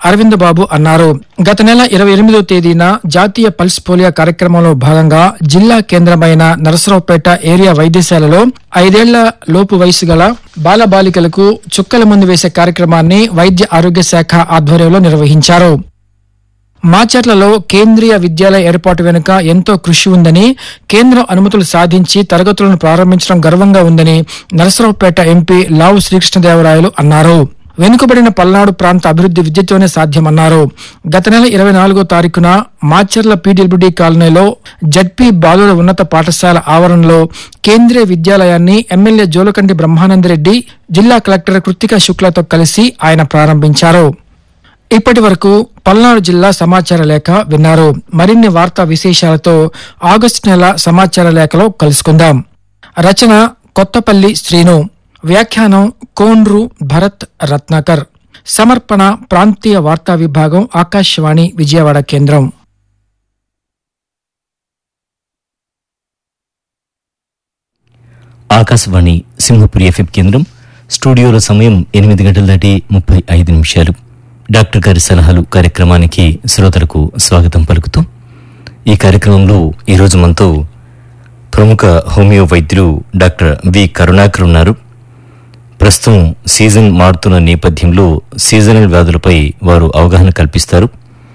అరవింద్ బాబు అన్నారు గత నెల ఇరవై ఎనిమిదో తేదీన జాతీయ పల్స్ పోలియో కార్యక్రమంలో భాగంగా జిల్లా కేంద్రమైన నరసరావుపేట ఏరియా వైద్యశాలలో ఐదేళ్ల లోపు వయసు గల బాలబాలికలకు చుక్కల మందు వేసే కార్యక్రమాన్ని వైద్య ఆరోగ్య శాఖ ఆధ్వర్యంలో నిర్వహించారు మాచర్లలో కేంద్రీయ విద్యాలయ ఏర్పాటు వెనుక ఎంతో కృషి ఉందని కేంద్రం అనుమతులు సాధించి తరగతులను ప్రారంభించడం గర్వంగా ఉందని నరసరావుపేట ఎంపీ లావు శ్రీకృష్ణదేవరాయలు అన్నారు వెనుకబడిన పల్నాడు ప్రాంత అభివృద్ధి విద్యతోనే సాధ్యమన్నారు గత నెల ఇరవై నాలుగో తారీఖున మాచర్ల పీడబ్ల్యూడీ కాలనీలో జడ్పీ బాలుర ఉన్నత పాఠశాల ఆవరణలో కేంద్రీయ విద్యాలయాన్ని ఎమ్మెల్యే జోలకంటి బ్రహ్మానందరెడ్డి జిల్లా కలెక్టర్ కృతికా శుక్లతో కలిసి ఆయన ప్రారంభించారు ఇప్పటి వరకు పల్నాడు జిల్లా సమాచార లేఖ విన్నారు మరిన్ని వార్తా విశేషాలతో ఆగస్టు నెల సమాచార లేఖలో కలుసుకుందాం రచన కొత్తపల్లి శ్రీను వ్యాఖ్యానం కోండ్రు భరత్ రత్నాకర్ సమర్పణ ప్రాంతీయ వార్తా విభాగం ఆకాశవాణి విజయవాడ కేంద్రం ఆకాశవాణి సింహపురి ఎఫ్ఎం కేంద్రం స్టూడియోలో సమయం ఎనిమిది గంటల దాటి ముప్పై ఐదు నిమిషాలు డాక్టర్ గారి సలహాలు కార్యక్రమానికి శ్రోతలకు స్వాగతం పలుకుతూ ఈ కార్యక్రమంలో ఈరోజు మనతో ప్రముఖ హోమియో వైద్యులు డాక్టర్ వి కరుణాకర్ ఉన్నారు ప్రస్తుతం సీజన్ మారుతున్న నేపథ్యంలో సీజనల్ వ్యాధులపై వారు అవగాహన కల్పిస్తారు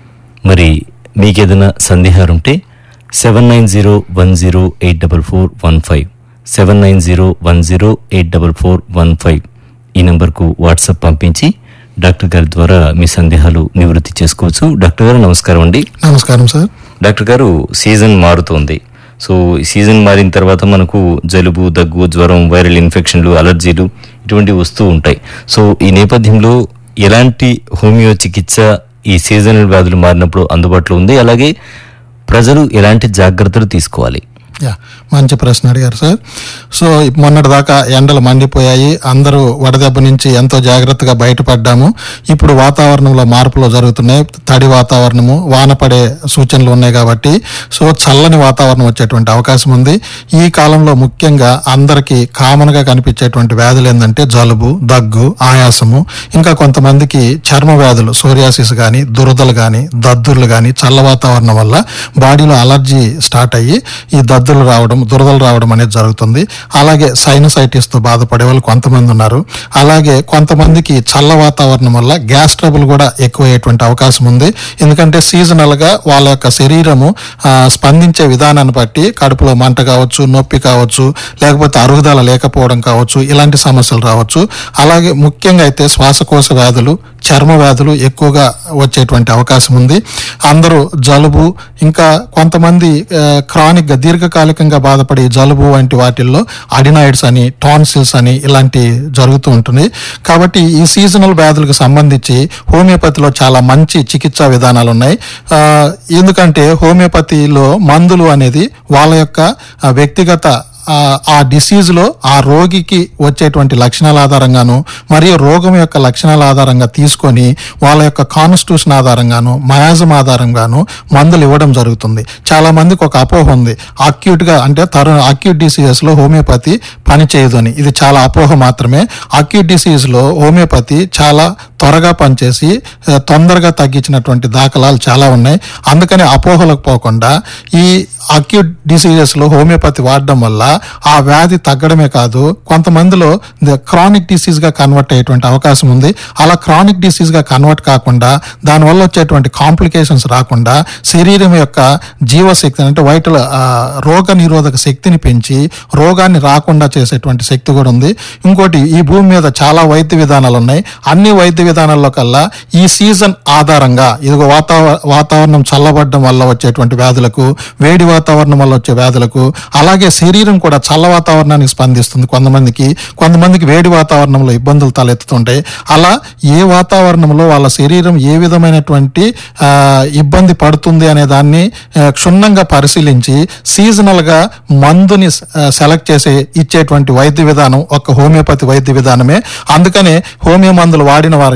మరి మీకేదైనా సందేహాలు ఉంటే seven nine zero one zero eight double four one five seven nine zero one zero eight double four one five ఈ నంబర్కు వాట్సాప్ పంపించి డాక్టర్ గారి ద్వారా మీ సందేహాలు నివృత్తి చేసుకోవచ్చు డాక్టర్ గారు నమస్కారం అండి నమస్కారం సార్ డాక్టర్ గారు సీజన్ మారుతోంది సో ఈ సీజన్ మారిన తర్వాత మనకు జలుబు దగ్గు జ్వరం వైరల్ ఇన్ఫెక్షన్లు అలర్జీలు ఇటువంటివి వస్తూ ఉంటాయి సో ఈ నేపథ్యంలో ఎలాంటి హోమియో చికిత్స ఈ సీజనల్ వ్యాధులు మారినప్పుడు అందుబాటులో ఉంది అలాగే ప్రజలు ఎలాంటి జాగ్రత్తలు తీసుకోవాలి యా మంచి ప్రశ్న అడిగారు సార్ సో మొన్నటి దాకా ఎండలు మండిపోయాయి అందరూ వడదెబ్బ నుంచి ఎంతో జాగ్రత్తగా బయటపడ్డాము ఇప్పుడు వాతావరణంలో మార్పులు జరుగుతున్నాయి తడి వాతావరణము వాన పడే సూచనలు ఉన్నాయి కాబట్టి సో చల్లని వాతావరణం వచ్చేటువంటి అవకాశం ఉంది ఈ కాలంలో ముఖ్యంగా అందరికీ కామన్గా కనిపించేటువంటి వ్యాధులు ఏంటంటే జలుబు దగ్గు ఆయాసము ఇంకా కొంతమందికి చర్మ వ్యాధులు సోరియాసిస్ కానీ దురదలు కానీ దద్దుర్లు కానీ చల్ల వాతావరణం వల్ల బాడీలో అలర్జీ స్టార్ట్ అయ్యి ఈ దద్దులు రావడం దురదలు రావడం అనేది జరుగుతుంది అలాగే సైనసైటిస్ తో బాధపడే వాళ్ళు కొంతమంది ఉన్నారు అలాగే కొంతమందికి చల్ల వాతావరణం వల్ల గ్యాస్ ట్రబుల్ కూడా ఎక్కువయ్యేటువంటి అవకాశం ఉంది ఎందుకంటే సీజనల్ గా వాళ్ళ యొక్క శరీరము ఆ, స్పందించే విధానాన్ని బట్టి కడుపులో మంట కావచ్చు నొప్పి కావచ్చు లేకపోతే అరుగుదల లేకపోవడం కావచ్చు ఇలాంటి సమస్యలు రావచ్చు అలాగే ముఖ్యంగా అయితే శ్వాసకోశ వ్యాధులు చర్మ వ్యాధులు ఎక్కువగా వచ్చేటువంటి అవకాశం ఉంది అందరూ జలుబు ఇంకా కొంతమంది క్రానిక్ గా దీర్ఘకాలికంగా బాధపడే జలుబు వంటి వాటిల్లో అడినాయిడ్స్ అని టాన్సిల్స్ అని ఇలాంటి జరుగుతూ ఉంటుంది కాబట్టి ఈ సీజనల్ వ్యాధులకు సంబంధించి హోమియోపతిలో చాలా మంచి చికిత్సా విధానాలు ఉన్నాయి ఆ, ఎందుకంటే హోమియోపతిలో మందులు అనేది వాళ్ళ యొక్క ఆ, వ్యక్తిగత ఆ, ఆ డిసీజ్ లో ఆ రోగికి వచ్చేటువంటి లక్షణాల ఆధారంగాను మరియు రోగం యొక్క లక్షణాల ఆధారంగా తీసుకొని వాళ్ళ యొక్క కాన్స్టిట్యూషన్ ఆధారంగాను మయాజం ఆధారంగాను మందులు ఇవ్వడం జరుగుతుంది చాలా మందికి ఒక అపోహ ఉంది అక్యూట్ గా అంటే తరు అక్యూట్ డిసీజెస్ లో హోమియోపతి పనిచేయదు అని ఇది చాలా అపోహ మాత్రమే అక్యూట్ డిసీజ్ లో హోమియోపతి చాలా త్వరగా పనిచేసి ఆ, తొందరగా తగ్గించినటువంటి దాఖలాలు చాలా ఉన్నాయి అందుకని అపోహలకు పోకుండా ఈ అక్యూట్ డిసీజెస్ లో హోమియోపతి వాడడం వల్ల ఆ వ్యాధి తగ్గడమే కాదు కొంతమందిలో క్రానిక్ డిసీజ్ గా కన్వర్ట్ అయ్యేటువంటి అవకాశం ఉంది అలా క్రానిక్ డిసీజ్ గా కన్వర్ట్ కాకుండా దానివల్ల వచ్చేటువంటి కాంప్లికేషన్స్ రాకుండా శరీరం యొక్క జీవశక్తి అంటే వైటల్ రోగ నిరోధక శక్తిని పెంచి రోగాన్ని రాకుండా చేసేటువంటి శక్తి కూడా ఉంది ఇంకోటి ఈ భూమి మీద చాలా వైద్య విధానాలు ఉన్నాయి అన్ని వైద్య విధానాల్లో కల్లా ఈ సీజన్ ఆధారంగా ఇదిగో వాతావరణ వాతావరణం చల్లబడడం వల్ల వచ్చేటువంటి వ్యాధులకు వేడి వాతావరణం వల్ల వచ్చే వ్యాధులకు అలాగే శరీరం కూడా చల్ల వాతావరణానికి స్పందిస్తుంది కొంతమందికి కొంతమందికి వేడి వాతావరణంలో ఇబ్బందులు తలెత్తుతుంటాయి అలా ఏ వాతావరణంలో వాళ్ళ శరీరం ఏ విధమైనటువంటి ఆ, ఇబ్బంది పడుతుంది అనే దాన్ని ఆ, క్షుణ్ణంగా పరిశీలించి సీజనల్ గా మందుని సెలెక్ట్ చేసి ఇచ్చేటువంటి వైద్య విధానం ఒక హోమియోపతి వైద్య విధానమే అందుకనే హోమియో మందులు వాడిన వారికి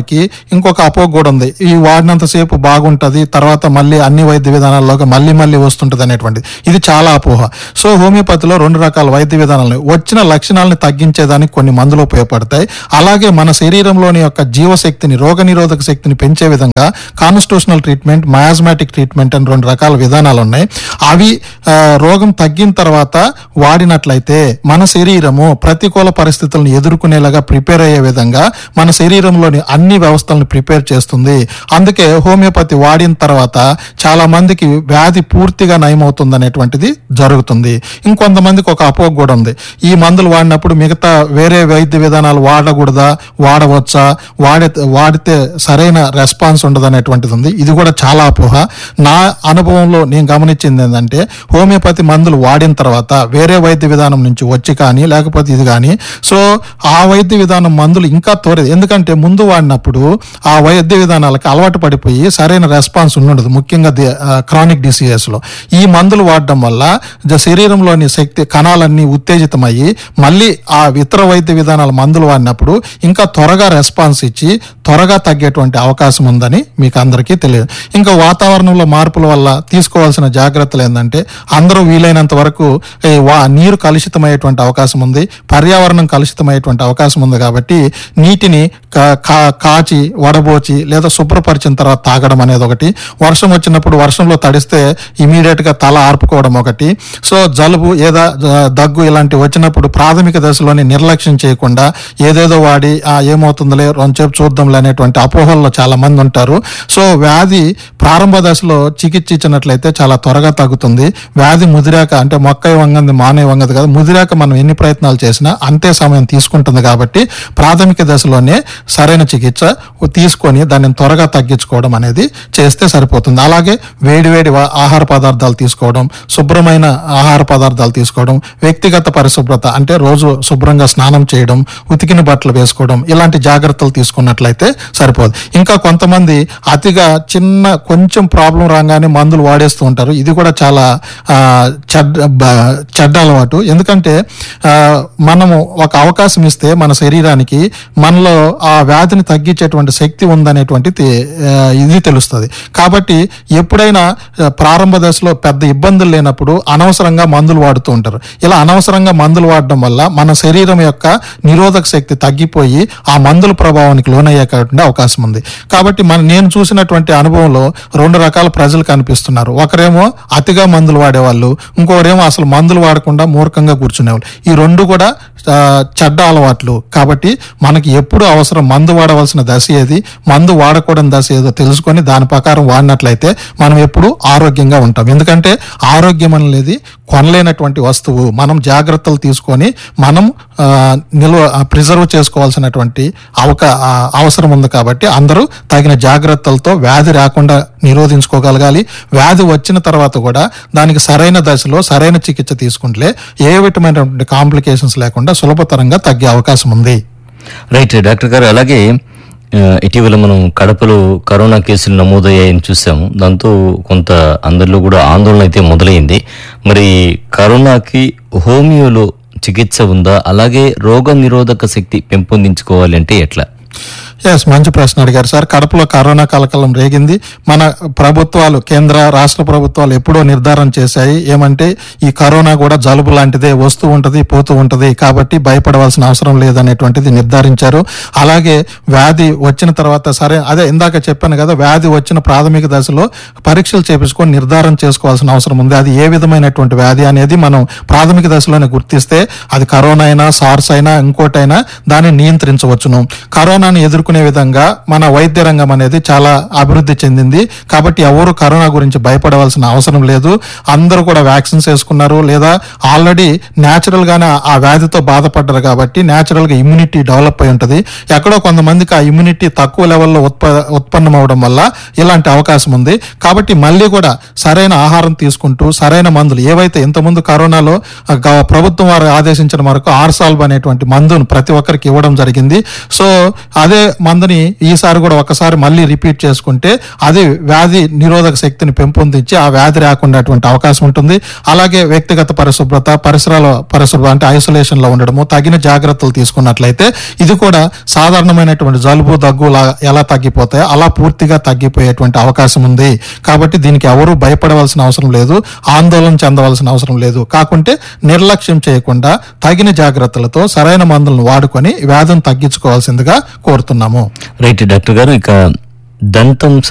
వారికి ఇంకొక అపోహ కూడా ఉంది ఈ వాడినంతసేపు బాగుంటది తర్వాత మళ్ళీ అన్ని వైద్య విధానాల్లోకి మళ్ళీ మళ్ళీ వస్తుంటది అనేటువంటిది ఇది చాలా అపోహ సో హోమియోపతిలో రెండు రకాల వైద్య విధానాలు ఉన్నాయి. వచ్చిన లక్షణాలను తగ్గించేదానికి కొన్ని మందులు ఉపయోగపడతాయి అలాగే మన శరీరంలోని యొక్క జీవశక్తిని రోగ నిరోధక శక్తిని పెంచే విధంగా కాన్స్టిట్యూషనల్ ట్రీట్మెంట్ మయాజ్మాటిక్ ట్రీట్మెంట్ అని రెండు రకాల విధానాలు ఉన్నాయి అవి ఆ, రోగం తగ్గిన తర్వాత వాడినట్లయితే మన శరీరము ప్రతికూల పరిస్థితులను ఎదుర్కొనేలాగా ప్రిపేర్ అయ్యే విధంగా మన శరీరంలోని అన్ని వ్యవస్థలను ప్రిపేర్ చేస్తుంది అందుకే హోమియోపతి వాడిన తర్వాత చాలా మందికి వ్యాధి పూర్తిగా నయమవుతుంది అనేటువంటిది జరుగుతుంది ఇంకొంతమందికి ఒక అపోహ కూడా ఉంది ఈ మందులు వాడినప్పుడు మిగతా వేరే వైద్య విధానాలు వాడకూడదా వాడవచ్చా వాడే వాడితే సరైన రెస్పాన్స్ ఉండదు అనేటువంటిది ఉంది ఇది కూడా చాలా అపోహ నా అనుభవంలో నేను గమనించింది ఏంటంటే హోమియోపతి మందులు వాడిన తర్వాత వేరే వైద్య విధానం నుంచి వచ్చి కానీ లేకపోతే ఇది కానీ సో ఆ వైద్య విధానం మందులు ఇంకా త్వర ఎందుకంటే ముందు వాడినప్పుడు ఆ వైద్య విధానాలకు అలవాటు పడిపోయి సరైన రెస్పాన్స్ ఉండదు ముఖ్యంగా క్రానిక్ డిసీజెస్ లో ఈ మందులు వాడడం వల్ల జ- శరీరంలోని శక్తి కణాలన్నీ ఉత్తేజితమయ్యి మళ్ళీ ఆ ఇతర వైద్య విధానాల మందులు వాడినప్పుడు ఇంకా త్వరగా రెస్పాన్స్ ఇచ్చి త్వరగా తగ్గేటువంటి అవకాశం ఉందని మీకు అందరికీ తెలియదు ఇంకా వాతావరణంలో మార్పుల వల్ల తీసుకోవాల్సిన జాగ్రత్తలు ఏంటంటే అందరూ వీలైనంత వరకు ఈ వా- నీరు కలుషితమయ్యేటువంటి అవకాశం ఉంది పర్యావరణం కలుషితమయ్యేటువంటి అవకాశం ఉంది కాబట్టి నీటిని కా- కా- కాచి వడబోచి లేదా శుభ్రపరిచిన తర్వాత తాగడం అనేది ఒకటి వర్షం వచ్చినప్పుడు వర్షంలో తడిస్తే ఇమీడియట్ గా తల ఆర్పుకోవడం ఒకటి సో జలుబు ఏదా జ- దగ్గు ఇలాంటివి వచ్చినప్పుడు ప్రాథమిక దశలోనే నిర్లక్ష్యం చేయకుండా ఏదేదో వాడి ఆ ఏమవుతుందిలే రొంచేపు చూద్దాంలే అనేటువంటి అపోహల్లో చాలా మంది ఉంటారు సో వ్యాధి ప్రారంభ దశలో చికిత్స ఇచ్చినట్లయితే చాలా త్వరగా తగ్గుతుంది వ్యాధి ముదిరాక అంటే మొక్క వంగంది మానే వంగదు కదా ముదిరాక మనం ఎన్ని ప్రయత్నాలు చేసినా అంతే సమయం తీసుకుంటుంది కాబట్టి ప్రాథమిక దశలోనే సరైన చికిత్స తీసుకొని దాన్ని త్వరగా తగ్గించుకోవడం అనేది చేస్తే సరిపోతుంది అలాగే వేడివేడి వా- ఆహార పదార్థాలు తీసుకోవడం శుభ్రమైన ఆహార పదార్థాలు తీసుకోవడం వ్యక్తిగత పరిశుభ్రత అంటే రోజు శుభ్రంగా స్నానం చేయడం ఉతికిన బట్టలు వేసుకోవడం ఇలాంటి జాగ్రత్తలు తీసుకున్నట్లయితే సరిపోదు ఇంకా కొంతమంది అతిగా చిన్న కొంచెం ప్రాబ్లం రాగానే మందులు వాడేస్తూ ఉంటారు ఇది కూడా చాలా ఆ, చెడ్డ బ- చెడ్డ అలవాటు ఎందుకంటే ఆ, మనము ఒక అవకాశం ఇస్తే మన శరీరానికి మనలో ఆ వ్యాధిని తగ్గించేటువంటి శక్తి ఉందనేటువంటి ఇది తెలుస్తుంది కాబట్టి ఎప్పుడైనా ఆ, ప్రారంభ దశలో పెద్ద ఇబ్బందులు లేనప్పుడు అనవసరంగా మందులు వాడుతూ ఉంటారు ఇలా అనవసరంగా మందులు వాడడం వల్ల మన శరీరం యొక్క నిరోధక శక్తి తగ్గిపోయి ఆ మందుల ప్రభావానికి లోనయ్యేటువంటి అవకాశం ఉంది కాబట్టి మన నేను చూసినటువంటి అనుభవంలో రెండు రకాల ప్రజలు కనిపిస్తున్నారు ఒకరేమో అతిగా మందులు వాడేవాళ్ళు ఇంకొకరేమో అసలు మందులు వాడకుండా మూర్ఖంగా కూర్చునేవాళ్ళు ఈ రెండు కూడా ఆ, చెడ్డ అలవాట్లు కాబట్టి మనకి ఎప్పుడు అవసరం మందు వాడవలసిన దశ ఏది మందు వాడకూడని దశ ఏదో తెలుసుకొని దాని ప్రకారం వాడినట్లయితే మనం ఎప్పుడు ఆరోగ్యంగా ఉంటాం ఎందుకంటే ఆరోగ్యం అనేది కొనలేనటువంటి వస్తువు మనం జాగ్రత్తలు తీసుకొని మనం ఆ, నిల్వ ప్రిజర్వ్ చేసుకోవాల్సినటువంటి అవక ఆ, అవసరం ఉంది కాబట్టి అందరూ తగిన జాగ్రత్తలతో వ్యాధి రాకుండా నిరోధించుకోగలగాలి వ్యాధి వచ్చిన తర్వాత కూడా దానికి సరైన దశలో సరైన చికిత్స తీసుకుంటే ఏ విధమైనటువంటి కాంప్లికేషన్స్ లేకుండా సులభతరంగా తగ్గే అవకాశం ఉంది రైట్ డాక్టర్ గారు అలాగే ఆ, ఇటీవల మనం కడపలో కరోనా కేసులు నమోదయ్యాయని చూసాము దాంతో కొంత అందరిలో కూడా ఆందోళన అయితే మొదలైంది మరి కరోనాకి హోమియోలో చికిత్స ఉందా అలాగే రోగ నిరోధక శక్తి పెంపొందించుకోవాలి అంటే ఎట్లా ఎస్ మంచి ప్రశ్న అడిగారు సార్ కడపలో కరోనా కలకలం రేగింది మన ప్రభుత్వాలు కేంద్ర రాష్ట్ర ప్రభుత్వాలు ఎప్పుడో నిర్ధారణ చేశాయి ఏమంటే ఈ కరోనా కూడా జలుబు లాంటిదే వస్తూ ఉంటది పోతూ ఉంటది కాబట్టి భయపడవలసిన అవసరం లేదనేటువంటిది నిర్ధారించారు అలాగే వ్యాధి వచ్చిన తర్వాత సరే అదే ఇందాక చెప్పాను కదా వ్యాధి వచ్చిన ప్రాథమిక దశలో పరీక్షలు చేపించుకొని నిర్ధారణ చేసుకోవాల్సిన అవసరం ఉంది అది ఏ విధమైనటువంటి వ్యాధి అనేది మనం ప్రాథమిక దశలోనే గుర్తిస్తే అది కరోనా అయినా సార్స్ అయినా ఇంకోటైనా దాన్ని నియంత్రించవచ్చును కరోనాను ఎదుర్కొనే విధంగా మన వైద్య రంగం అనేది చాలా అభివృద్ధి చెందింది కాబట్టి ఎవరు కరోనా గురించి భయపడవలసిన అవసరం లేదు అందరూ కూడా వ్యాక్సిన్స్ వేసుకున్నారు లేదా ఆల్రెడీ న్యాచురల్ గానే ఆ వ్యాధితో బాధపడ్డారు కాబట్టి న్యాచురల్ గా ఇమ్యూనిటీ డెవలప్ అయి ఉంటది ఎక్కడో కొంతమందికి ఆ ఇమ్యూనిటీ తక్కువ లెవెల్లో ఉత్ప ఉత్పన్నం అవడం వల్ల ఇలాంటి అవకాశం ఉంది కాబట్టి మళ్ళీ కూడా సరైన ఆహారం తీసుకుంటూ సరైన మందులు ఏవైతే ఇంతకుముందు కరోనాలో ఆ, గ- ప్రభుత్వం వారు ఆదేశించిన వరకు ఆర్సాల్బ్ అనేటువంటి మందును ప్రతి ఒక్కరికి ఇవ్వడం జరిగింది సో అదే మందుని ఈసారి కూడా ఒకసారి మళ్ళీ రిపీట్ చేసుకుంటే అది వ్యాధి నిరోధక శక్తిని పెంపొందించి ఆ వ్యాధి రాకుండాటువంటి అవకాశం ఉంటుంది అలాగే వ్యక్తిగత పరిశుభ్రత పరిసరాల పరిశుభ్రత అంటే ఐసోలేషన్ లో ఉండడము తగిన జాగ్రత్తలు తీసుకున్నట్లయితే ఇది కూడా సాధారణమైనటువంటి జలుబు దగ్గు లా- ఎలా తగ్గిపోతాయో అలా పూర్తిగా తగ్గిపోయేటువంటి అవకాశం ఉంది కాబట్టి దీనికి ఎవరు భయపడవలసిన అవసరం లేదు ఆందోళన చెందవలసిన అవసరం లేదు కాకుంటే నిర్లక్ష్యం చేయకుండా తగిన జాగ్రత్తలతో సరైన మందులను వాడుకొని వ్యాధిని తగ్గించుకోవాల్సిందిగా కోరుతున్నాము రైట్ డాక్టర్ గారు ఇక దంతం